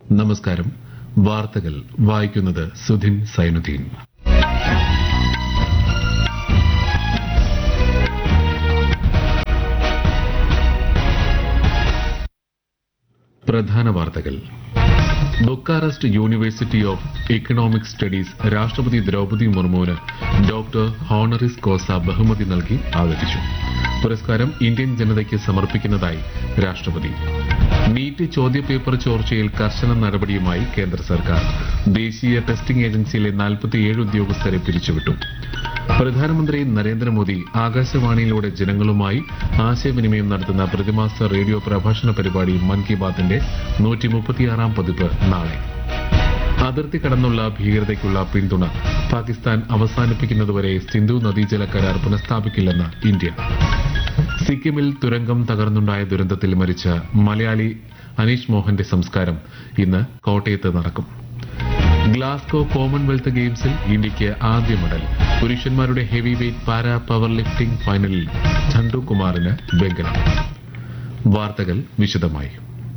നമസ്കാരം വാർത്തകൾ വായിക്കുന്നത് സുധിൻ സൈനുദ്ദീൻ പ്രധാന വാർത്തകൾ Bucharest university of economic studies രാഷ്ട്രപതി ദ്രൌപതി മുർമുവിന് ഡോക്ടർ ഹോണറിസ് കോസ ബഹുമതി നൽകി ആദരിച്ചു പുരസ്കാരം ഇന്ത്യൻ ജനതയ്ക്ക് സമർപ്പിക്കുന്നതായി രാഷ്ട്രപതി നീറ്റ് ചോദ്യപേപ്പർ ചോർച്ചയിൽ കർശന നടപടിയുമായി കേന്ദ്ര സർക്കാർ ദേശീയ ടെസ്റ്റിംഗ് ഏജൻസിയിലെ നാൽപ്പത്തിയേഴ് ഉദ്യോഗസ്ഥരെ പിരിച്ചുവിട്ടു പ്രധാനമന്ത്രി നരേന്ദ്രമോദി ആകാശവാണിയിലൂടെ ജനങ്ങളുമായി ആശയവിനിമയം നടത്തുന്ന പ്രതിമാസ റേഡിയോ പ്രഭാഷണ പരിപാടി മൻ കി ബാത്തിന്റെ നൂറ്റി മുപ്പത്തിയാറാം പതിപ്പ് നാളെ അതിർത്തി കടന്നുള്ള ഭീകരതയ്ക്കുള്ള പിന്തുണ പാകിസ്ഥാൻ അവസാനിപ്പിക്കുന്നതുവരെ സിന്ധു നദീജല കരാർ പുനഃസ്ഥാപിക്കില്ലെന്ന് ഇന്ത്യ സിക്കിമിൽ തുരങ്കം തകർന്നുണ്ടായ ദുരന്തത്തിൽ മരിച്ച മലയാളി അനീഷ് മോഹന്റെ സംസ്കാരം ഇന്ന് കോട്ടയത്ത് നടക്കും ഗ്ലാസ്കോ കോമൺവെൽത്ത് ഗെയിംസിൽ ഇന്ത്യയ്ക്ക് ആദ്യ മെഡൽ പുരുഷന്മാരുടെ heavyweight para powerlifting ഫൈനലിൽ ഝണ്ടു കുമാറിന് വെങ്കലം വാർത്തകൾ വിശദമായി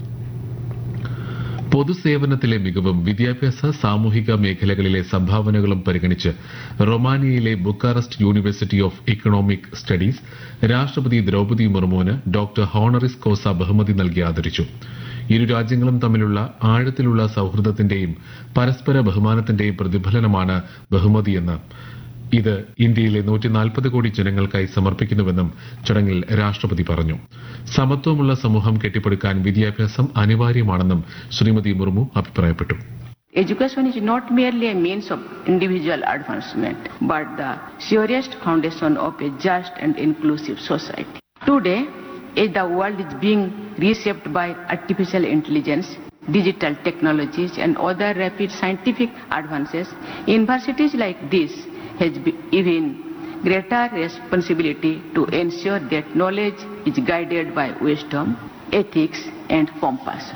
പൊതുസേവനത്തിലെ മികവും വിദ്യാഭ്യാസ സാമൂഹിക മേഖലകളിലെ സംഭാവനകളും പരിഗണിച്ച് റൊമാനിയയിലെ Bucharest university of economic studies രാഷ്ട്രപതി ദ്രൌപതി മുർമുവിന് ഡോക്ടർ ഹോണറിസ് കോസ ബഹുമതി നൽകി ആദരിച്ചു ഇരു രാജ്യങ്ങളും തമ്മിലുള്ള ആഴത്തിലുള്ള സൌഹൃദത്തിന്റെയും പരസ്പര ബഹുമാനത്തിന്റെയും പ്രതിഫലനമാണ് ബഹുമതിയെന്ന് ഇത് ഇന്ത്യയിലെ നൂറ്റി നാൽപ്പത് കോടി ജനങ്ങൾക്കായി സമർപ്പിക്കുന്നുവെന്നും ചടങ്ങിൽ രാഷ്ട്രപതി പറഞ്ഞു സമത്വമുള്ള സമൂഹം കെട്ടിപ്പടുക്കാൻ വിദ്യാഭ്യാസം അനിവാര്യമാണെന്നും ശ്രീമതി മുർമു അഭിപ്രായപ്പെട്ടു Education is not merely a means of individual advancement, but the surest foundation of a just and inclusive society. Today, as the world is being reshaped by artificial intelligence, digital technologies, and other rapid scientific advances, universities like this has be- even greater responsibility to ensure that knowledge is guided by wisdom, ethics, and compassion.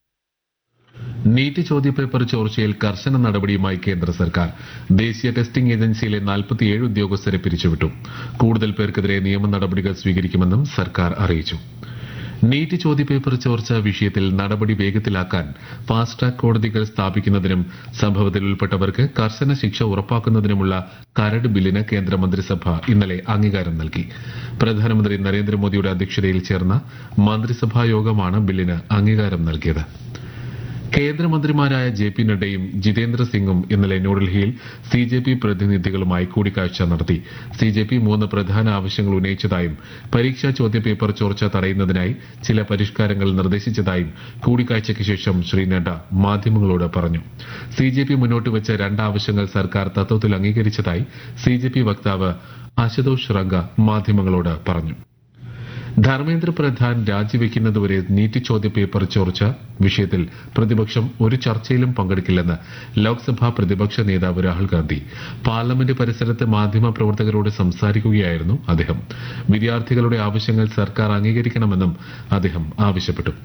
NEET ചോദ്യപേപ്പർ ചോർച്ചയിൽ കർശന നടപടിയുമായി കേന്ദ്ര സർക്കാർ ദേശീയ testing ഏജൻസിയിലെ നാൽപ്പത്തിയേഴ് ഉദ്യോഗസ്ഥരെ പിരിച്ചുവിട്ടു കൂടുതൽ പേർക്കെതിരെ നിയമ നടപടികൾ സ്വീകരിക്കുമെന്നും സർക്കാർ അറിയിച്ചു നീറ്റ് ചോദ്യപേപ്പർ ചോർച്ച വിഷയത്തിൽ നടപടി വേഗത്തിലാക്കാൻ ഫാസ്റ്റ് ട്രാക്ക് കോടതികൾ സ്ഥാപിക്കുന്നതിനും സംഭവത്തിൽ ഉൾപ്പെട്ടവർക്ക് കർശന ശിക്ഷ ഉറപ്പാക്കുന്നതിനുമുള്ള കരട് ബില്ലിന് കേന്ദ്ര മന്ത്രിസഭ ഇന്നലെ അംഗീകാരം നൽകി പ്രധാനമന്ത്രി നരേന്ദ്രമോദിയുടെ അധ്യക്ഷതയിൽ ചേർന്ന മന്ത്രിസഭാ യോഗമാണ് ബില്ലിന് അംഗീകാരം നൽകിയത് കേന്ദ്രമന്ത്രിമാരായ ജെ പി നഡ്ഡയും ജിതേന്ദ്ര സിംഗും ഇന്നലെ ന്യൂഡൽഹിയിൽ സി ജെ പി പ്രതിനിധികളുമായി കൂടിക്കാഴ്ച നടത്തി സി ജെ പി മൂന്ന് പ്രധാന ആവശ്യങ്ങൾ ഉന്നയിച്ചതായും പരീക്ഷാ ചോദ്യപേപ്പർ ചോർച്ച തടയുന്നതിനായി ചില പരിഷ്കാരങ്ങൾ നിർദ്ദേശിച്ചതായും കൂടിക്കാഴ്ചയ്ക്ക് ശേഷം ശ്രീ നഡ്ഡ മാധ്യമങ്ങളോട് പറഞ്ഞു സി ജെ പി മുന്നോട്ട് വെച്ച രണ്ട് ആവശ്യങ്ങൾ സർക്കാർ തത്വത്തിൽ അംഗീകരിച്ചതായി സി ജെ പി വക്താവ് അശുതോഷ് റംഗ മാധ്യമങ്ങളോട് പറഞ്ഞു ധർമ്മേന്ദ്ര പ്രധാൻ രാജിവെക്കുന്നതുവരെ നീറ്റ് ചോദ്യപേപ്പർ ചോർച്ച വിഷയത്തിൽ പ്രതിപക്ഷം ഒരു ചർച്ചയിലും പങ്കെടുക്കില്ലെന്ന് ലോക്സഭാ പ്രതിപക്ഷ നേതാവ് രാഹുൽ ഗാന്ധി പാർലമെന്റ് പരിസരത്ത് മാധ്യമപ്രവർത്തകരോട് സംസാരിക്കുകയായിരുന്നു അദ്ദേഹം വിദ്യാർത്ഥികളുടെ ആവശ്യങ്ങൾ സർക്കാർ അംഗീകരിക്കണമെന്നും അദ്ദേഹം ആവശ്യപ്പെട്ടു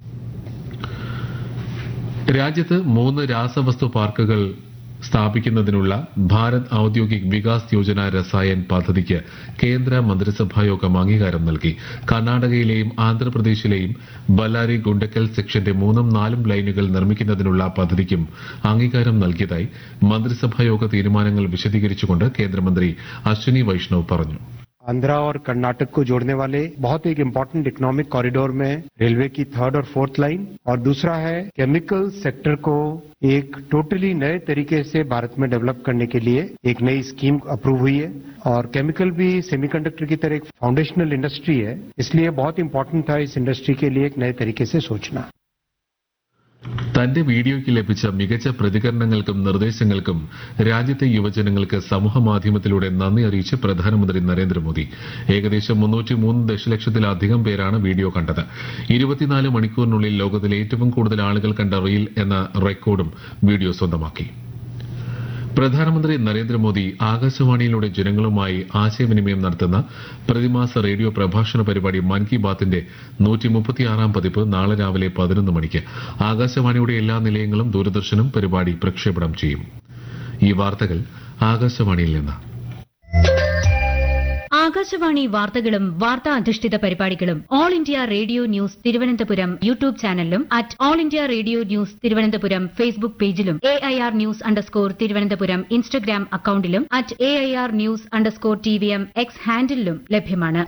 രാജ്യത്ത് മൂന്ന് രാസവസ്തു പാർക്കുകൾ സ്ഥാപിക്കുന്നതിനുള്ള ഭാരത് ഔദ്യോഗിക് വികാസ് യോജന രസായൻ പദ്ധതിക്ക് കേന്ദ്ര മന്ത്രിസഭായോഗം അംഗീകാരം നൽകി കർണാടകയിലെയും ആന്ധ്രാപ്രദേശിലെയും ബല്ലാരി ഗുണ്ടക്കൽ സെക്ഷന്റെ മൂന്നും നാലും ലൈനുകൾ നിർമ്മിക്കുന്നതിനുള്ള പദ്ധതിക്കും അംഗീകാരം നൽകിയതായി മന്ത്രിസഭായോഗ തീരുമാനങ്ങൾ വിശദീകരിച്ചുകൊണ്ട് കേന്ദ്രമന്ത്രി അശ്വിനി വൈഷ്ണവ് പറഞ്ഞു आंध्रा और कर्नाटक को जोड़ने वाले बहुत एक इम्पोर्टेंट इकोनॉमिक कॉरिडोर में रेलवे की थर्ड और फोर्थ लाइन और दूसरा है केमिकल सेक्टर को एक टोटली नए तरीके से भारत में डेवलप करने के लिए एक नई स्कीम अप्रूव हुई है और केमिकल भी सेमीकंडक्टर की तरह एक फाउंडेशनल इंडस्ट्री है इसलिए बहुत इंपॉर्टेंट था इस इंडस्ट्री के लिए एक नए तरीके से सोचना തന്റെ വീഡിയോയ്ക്ക് ലഭിച്ച മികച്ച പ്രതികരണങ്ങൾക്കും നിർദ്ദേശങ്ങൾക്കും രാജ്യത്തെ യുവജനങ്ങൾക്ക് സമൂഹ മാധ്യമത്തിലൂടെ നന്ദി അറിയിച്ച് പ്രധാനമന്ത്രി നരേന്ദ്രമോദി ഏകദേശം മുന്നൂറ്റിമൂന്ന് ദശലക്ഷത്തിലധികം പേരാണ് വീഡിയോ കണ്ടത് ഇരുപത്തിനാല് മണിക്കൂറിനുള്ളിൽ ലോകത്തിലെ ഏറ്റവും കൂടുതൽ ആളുകൾ കണ്ട റീൽ എന്ന റെക്കോർഡും വീഡിയോ സ്വന്തമാക്കി പ്രധാനമന്ത്രി നരേന്ദ്രമോദി ആകാശവാണിയിലൂടെ ജനങ്ങളുമായി ആശയവിനിമയം നടത്തുന്ന പ്രതിമാസ റേഡിയോ പ്രഭാഷണ പരിപാടി മൻ കി ബാത്തിന്റെ നൂറ്റി മുപ്പത്തിയാറാം പതിപ്പ് നാളെ രാവിലെ പതിനൊന്ന് മണിക്ക് ആകാശവാണിയുടെ എല്ലാ നിലയങ്ങളും ദൂരദർശനും പരിപാടി പ്രക്ഷേപണം ചെയ്യും ഈ വാർത്തകൾ ആകാശവാണിയിൽ നിന്ന് ആകാശവാണി വാർത്തകളും വാർത്താ അധിഷ്ഠിത പരിപാടികളും all India radio news Thiruvananthapuram YouTube ചാനലിലും at all India radio news Thiruvananthapuram Facebook പേജിലും A I R news underscore Thiruvananthapuram Instagram അക്കൌണ്ടിലും at A I R news underscore T V M X ഹാൻഡിലും ലഭ്യമാണ്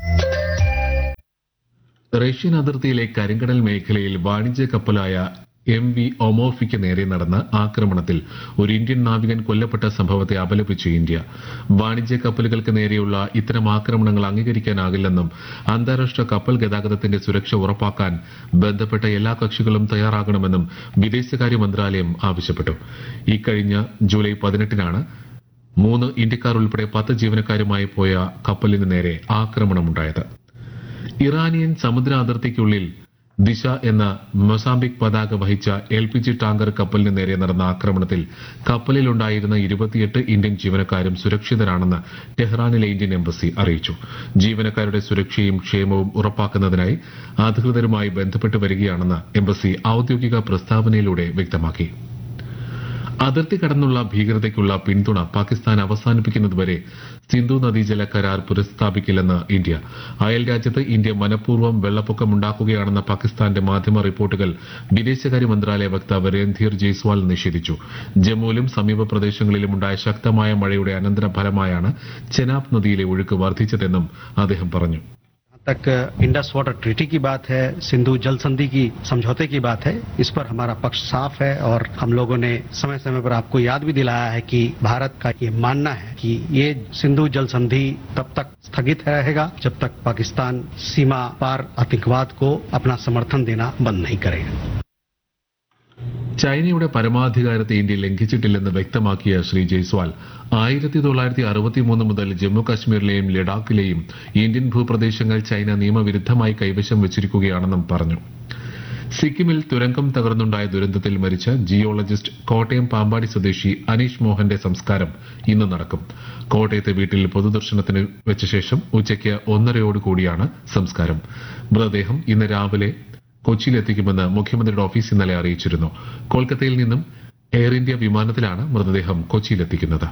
റഷ്യൻ അതിർത്തിയിലെ കരിങ്കടൽ മേഖലയിൽ വാണിജ്യ കപ്പലായ എം വി ഒമോഫിക്ക് നേരെ നടന്ന ആക്രമണത്തിൽ ഒരു ഇന്ത്യൻ നാവികൻ കൊല്ലപ്പെട്ട സംഭവത്തെ അപലപിച്ചു ഇന്ത്യ വാണിജ്യ കപ്പലുകൾക്ക് നേരെയുള്ള ഇത്തരം ആക്രമണങ്ങൾ അംഗീകരിക്കാനാകില്ലെന്നും അന്താരാഷ്ട്ര കപ്പൽ ഗതാഗതത്തിന്റെ സുരക്ഷ ഉറപ്പാക്കാൻ ബന്ധപ്പെട്ട എല്ലാ കക്ഷികളും തയ്യാറാകണമെന്നും വിദേശകാര്യ മന്ത്രാലയം ആവശ്യപ്പെട്ടു ഇക്കഴിഞ്ഞ ജൂലൈ പതിനെട്ടിനാണ് മൂന്ന് ഇന്ത്യക്കാർ ഉൾപ്പെടെ പത്ത് ജീവനക്കാരുമായി പോയ കപ്പലിന് നേരെ ആക്രമണമുണ്ടായത് ഇറാനിയൻ സമുദ്ര അതിർത്തിക്കുള്ളിൽ ദിശ എന്ന മൊസാംബിക് പതാക വഹിച്ച എൽ പി ജി ടാങ്കർ കപ്പലിന് നേരെ നടന്ന ആക്രമണത്തിൽ കപ്പലിലുണ്ടായിരുന്ന ഇരുപത്തിയെട്ട് ഇന്ത്യൻ ജീവനക്കാരും സുരക്ഷിതരാണെന്ന് ടെഹ്റാനിലെ ഇന്ത്യൻ എംബസി അറിയിച്ചു ജീവനക്കാരുടെ സുരക്ഷയും ക്ഷേമവും ഉറപ്പാക്കുന്നതിനായി അധികൃതരുമായി ബന്ധപ്പെട്ട് വരികയാണെന്ന് എംബസി ഔദ്യോഗിക പ്രസ്താവനയിലൂടെ വ്യക്തമാക്കി അതിർത്തി കടന്നുള്ള ഭീകരതയ്ക്കുള്ള പിന്തുണ പാകിസ്ഥാൻ അവസാനിപ്പിക്കുന്നതുവരെ സിന്ധു നദീജല കരാർ പുനഃസ്ഥാപിക്കില്ലെന്ന് ഇന്ത്യ അയൽ രാജ്യത്ത് ഇന്ത്യ മനഃപൂർവ്വം വെള്ളപ്പൊക്കമുണ്ടാക്കുകയാണെന്ന പാകിസ്ഥാന്റെ മാധ്യമ റിപ്പോർട്ടുകൾ വിദേശകാര്യ മന്ത്രാലയ വക്താവ് രൺധീർ ജയ്സ്വാൾ നിഷേധിച്ചു ജമ്മുവിലും സമീപ പ്രദേശങ്ങളിലും ഉണ്ടായ ശക്തമായ മഴയുടെ അനന്തരഫലമായാണ് ചെനാബ് നദിയിലെ ഒഴുക്ക് വർദ്ധിച്ചതെന്നും അദ്ദേഹം പറഞ്ഞു तक इंडस वाटर ट्रीटी की बात है सिंधु जल संधि की समझौते की बात है इस पर हमारा पक्ष साफ है और हम लोगों ने समय समय पर आपको याद भी दिलाया है कि भारत का ये मानना है कि ये सिंधु जल संधि तब तक स्थगित रहेगा जब तक पाकिस्तान सीमा पार आतंकवाद को अपना समर्थन देना बंद नहीं करेगा ചൈനയുടെ പരമാധികാരത്തെ ഇന്ത്യ ലംഘിച്ചിട്ടില്ലെന്ന് വ്യക്തമാക്കിയ ശ്രീ ജയ്സ്വാൾ ആയിരത്തി തൊള്ളായിരത്തി അറുപത്തിമൂന്ന് മുതൽ ജമ്മു കാശ്മീരിലെയും ലഡാക്കിലെയും ഇന്ത്യൻ ഭൂപ്രദേശങ്ങൾ ചൈന നിയമവിരുദ്ധമായി കൈവശം വച്ചിരിക്കുകയാണെന്നും പറഞ്ഞു സിക്കിമിൽ തുരങ്കം തകർന്നുണ്ടായ ദുരന്തത്തിൽ മരിച്ച ജിയോളജിസ്റ്റ് കോട്ടയം പാമ്പാടി സ്വദേശി അനീഷ് മോഹന്റെ സംസ്കാരം ഇന്ന് നടക്കും കോട്ടയത്തെ വീട്ടിൽ പൊതുദർശനത്തിന് വെച്ച ശേഷം ഉച്ചയ്ക്ക് ഒന്നരയോടുകൂടിയാണ് സംസ്കാരം മൃതദേഹം ഇന്ന് രാവിലെ കൊച്ചിയിലെത്തിക്കുമെന്ന് മുഖ്യമന്ത്രിയുടെ ഓഫീസ് ഇന്നലെ അറിയിച്ചിരുന്നു കൊൽക്കത്തയിൽ നിന്നും എയർ ഇന്ത്യ വിമാനത്തിലാണ് മൃതദേഹം കൊച്ചിയിലെത്തിക്കുന്നത്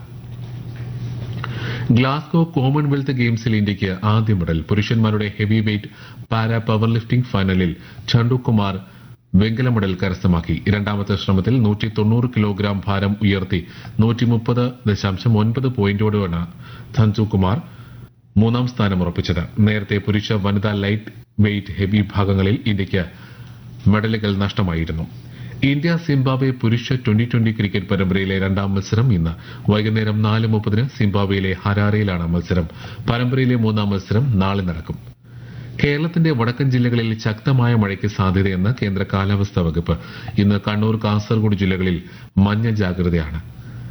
ഗ്ലാസ്ഗോ കോമൺവെൽത്ത് ഗെയിംസിൽ ഇന്ത്യയ്ക്ക് ആദ്യ മെഡൽ പുരുഷന്മാരുടെ heavyweight para powerlifting ഫൈനലിൽ ചണ്ടു കുമാർ വെങ്കല മെഡൽ കരസ്ഥമാക്കി രണ്ടാമത്തെ ശ്രമത്തിൽ നൂറ്റി തൊണ്ണൂറ് കിലോഗ്രാം ഭാരം ഉയർത്തി നൂറ്റി മുപ്പത് ദശാംശം ഒൻപത് പോയിന്റോടെയാണ് ധൻസു കുമാർ മൂന്നാം സ്ഥാനം ഉറപ്പിച്ചത് നേരത്തെ പുരുഷ വനിതാ ലൈറ്റ് വെയ്റ്റ് ഹെവി വിഭാഗങ്ങളിൽ ഇന്ത്യയ്ക്ക് മെഡലുകൾ നഷ്ടമായിരുന്നു ഇന്ത്യ സിംബാബ്വെ പുരുഷ ട്വന്റി ട്വന്റി ക്രിക്കറ്റ് പരമ്പരയിലെ രണ്ടാം മത്സരം ഇന്ന് വൈകുന്നേരം നാല് മുപ്പതിന് സിംബാബ്വെയിലെ ഹരാരയിലാണ് മത്സരം പരമ്പരയിലെ മൂന്നാം മത്സരം നാളെ നടക്കും കേരളത്തിന്റെ വടക്കൻ ജില്ലകളിൽ ശക്തമായ മഴയ്ക്ക് സാധ്യതയെന്ന് കേന്ദ്ര കാലാവസ്ഥാ വകുപ്പ് ഇന്ന് കണ്ണൂർ കാസർഗോഡ് ജില്ലകളിൽ മഞ്ഞ ജാഗ്രതയാണ്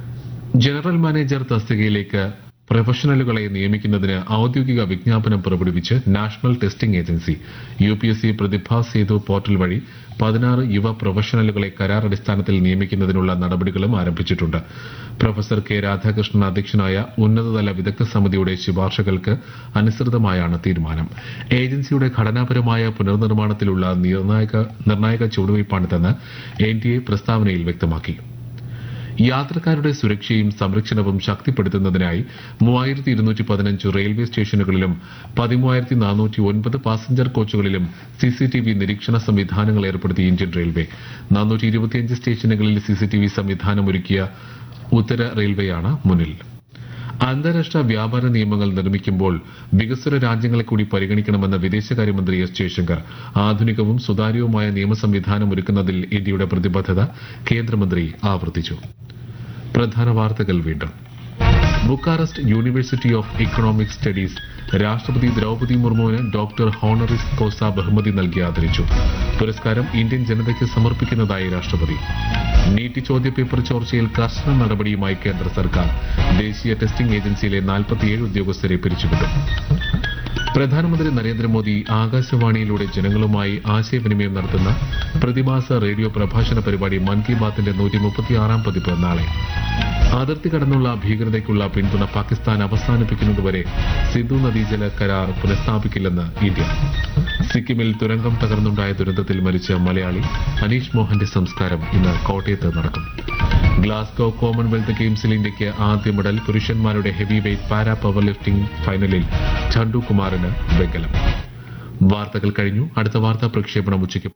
ജനറൽ മാനേജർ തസ്തികയിലേക്ക് പ്രൊഫഷണലുകളെ നിയമിക്കുന്നതിന് ഔദ്യോഗിക വിജ്ഞാപനം പുറപ്പെടുവിച്ച് national testing agency U P S C Pratibha Setu portal വഴി പതിനാറ് യുവ പ്രൊഫഷണലുകളെ കരാർ അടിസ്ഥാനത്തിൽ നിയമിക്കുന്നതിനുള്ള നടപടികളും ആരംഭിച്ചിട്ടുണ്ട് പ്രൊഫസർ കെ രാധാകൃഷ്ണൻ അധ്യക്ഷനായ ഉന്നതതല വിദഗ്ധ സമിതിയുടെ ശുപാർശകൾക്ക് അനുസൃതമായാണ് തീരുമാനം ഏജൻസിയുടെ ഘടനാപരമായ പുനർനിർമ്മാണത്തിലുള്ള നിർണായക നിർണായക ചുവടുവയ്പ്പാണിതെന്ന് എൻ ഡി എ പ്രസ്താവനയിൽ വ്യക്തമാക്കി യാത്രക്കാരുടെ സുരക്ഷയും സംരക്ഷണവും ശക്തിപ്പെടുത്തുന്നതിനായി മൂവായിരത്തി ഇരുന്നൂറ്റി പതിനഞ്ച് റെയിൽവേ സ്റ്റേഷനുകളിലും പതിമൂവായിരത്തി നാനൂറ്റി ഒൻപത് പാസഞ്ചർ കോച്ചുകളിലും സിസിടിവി നിരീക്ഷണ സംവിധാനങ്ങൾ ഏർപ്പെടുത്തി ഇന്ത്യൻ റെയിൽവേ നാനൂറ്റി ഇരുപത്തിയഞ്ച് സ്റ്റേഷനുകളിൽ സിസിടിവി സംവിധാനം ഒരുക്കിയ ഉത്തര റെയിൽവേയാണ് മുന്നിൽ അന്താരാഷ്ട്ര വ്യാപാര നിയമങ്ങൾ നിർമ്മിക്കുമ്പോൾ വികസ്വര രാജ്യങ്ങളെ കൂടി പരിഗണിക്കണമെന്ന് വിദേശകാര്യമന്ത്രി എസ് ജയശങ്കർ ആധുനികവും സുതാര്യവുമായ നിയമ സംവിധാനം ഒരുക്കുന്നതിൽ ഇന്ത്യയുടെ പ്രതിബദ്ധത കേന്ദ്രമന്ത്രി ആവർത്തിച്ചു പ്രധാന വാർത്തകൾ വീണ്ടും Bucharest university of economic studies രാഷ്ട്രപതി ദ്രൌപതി മുർമുവിന് ഡോക്ടർ ഹോണറിസ് കോസ ബഹുമതി നൽകി ആദരിച്ചു പുരസ്കാരം ഇന്ത്യൻ ജനതയ്ക്ക് സമർപ്പിക്കുന്നതായി രാഷ്ട്രപതി നീറ്റ് ചോദ്യപേപ്പർ ചോർച്ചയിൽ കർശന നടപടിയുമായി കേന്ദ്ര സർക്കാർ ദേശീയ ടെസ്റ്റിംഗ് ഏജൻസിയിലെ നാൽപ്പത്തിയേഴ് ഉദ്യോഗസ്ഥരെ പിരിച്ചുവിട്ടു പ്രധാനമന്ത്രി നരേന്ദ്രമോദി ആകാശവാണിയിലൂടെ ജനങ്ങളുമായി ആശയവിനിമയം നടത്തുന്ന പ്രതിമാസ റേഡിയോ പ്രഭാഷണ പരിപാടി മൻ കി ബാത്തിന്റെ നൂറ്റി മുപ്പത്തിയാറാം പതിപ്പ് നാളെ അതിർത്തി കടന്നുള്ള ഭീകരതയ്ക്കുള്ള പിന്തുണ പാകിസ്ഥാൻ അവസാനിപ്പിക്കുന്നതുവരെ സിന്ധു നദീജല കരാർ പുനഃസ്ഥാപിക്കില്ലെന്ന് ഇന്ത്യ സിക്കിമിൽ തുരങ്കം തകർന്നുണ്ടായ ദുരന്തത്തിൽ മരിച്ച മലയാളി അനീഷ് മോഹന്റെ സംസ്കാരം ഇന്ന് കോട്ടയത്ത് നടക്കും ഗ്ലാസ്ഗോ കോമൺവെൽത്ത് ഗെയിംസിൽ ഇന്ത്യയ്ക്ക് ആദ്യ മെഡൽ പുരുഷന്മാരുടെ heavyweight para powerlifting ഫൈനലിൽ ചണ്ടു കുമാറിന് വെങ്കലം വാർത്തകൾ കഴിഞ്ഞു അടുത്ത വാർത്താ പ്രക്ഷേപണം ഉച്ചയ്ക്ക്